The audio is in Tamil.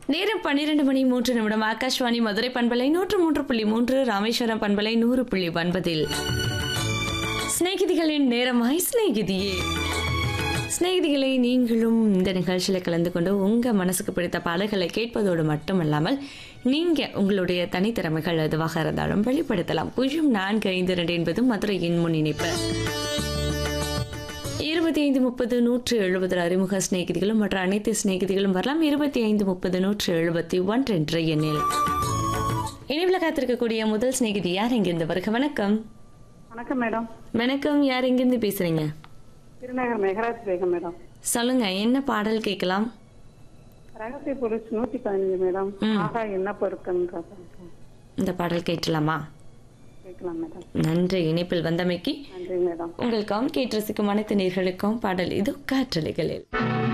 நேரம் பன்னிரண்டு மணி மூன்று நிமிடம் ஆகாஷ்வாணி மதுரை பண்பலை நூற்று மூன்று புள்ளி மூன்று ராமேஸ்வரம் பண்பலை நூறு புள்ளி ஒன்பதில் சிநேகிதிகளின் நேரமாய் சிநேகிதியே சிநேகிதிகளை நீங்களும் இந்த நிகழ்ச்சியில் கலந்து கொண்டு உங்கள் மனசுக்கு பிடித்த பாடல்களை கேட்பதோடு மட்டுமல்லாமல் நீங்கள் உங்களுடைய தனித்திறமைகள் எதுவாக இருந்தாலும் வெளிப்படுத்தலாம் பூஜ்ஜியம் நான்கு ஐந்து ரெண்டு என்பது மதுரையின் முன்னிணைப்பு இருபத்தி ஐந்து முப்பது நூற்று எழுபது அறிமுக சிநேகிதிகளும் மற்ற அனைத்து சிநேகிதிகளும் வரலாம் இருபத்தி ஐந்து முப்பது நூற்று எழுபத்தி ஒன்று என்ற எண்ணில் இனிவில் காத்திருக்கக்கூடிய முதல் சிநேகிதி யார் எங்கிருந்து வருக வணக்கம் வணக்கம் மேடம் வணக்கம் யார் எங்கிருந்து பேசுறீங்க திருநகர் மெகராஜ் பேகம் மேடம் சொல்லுங்க என்ன பாடல் கேட்கலாம் ரகசிய பொருள் நூத்தி பதினஞ்சு மேடம் ம். ஆகா என்ன பொருட்கள்ன்ற இந்த பாடல் கேட்கலாமா கேட்கலாம் மேடம் நன்றி இணைப்பில் வந்தமைக்கு நன்றி மேடம் உங்களுக்கும் கேட்டு ரசிக்கும் அனைத்து நேர்களுக்கும் பாடல் இது காற்றலைகளில்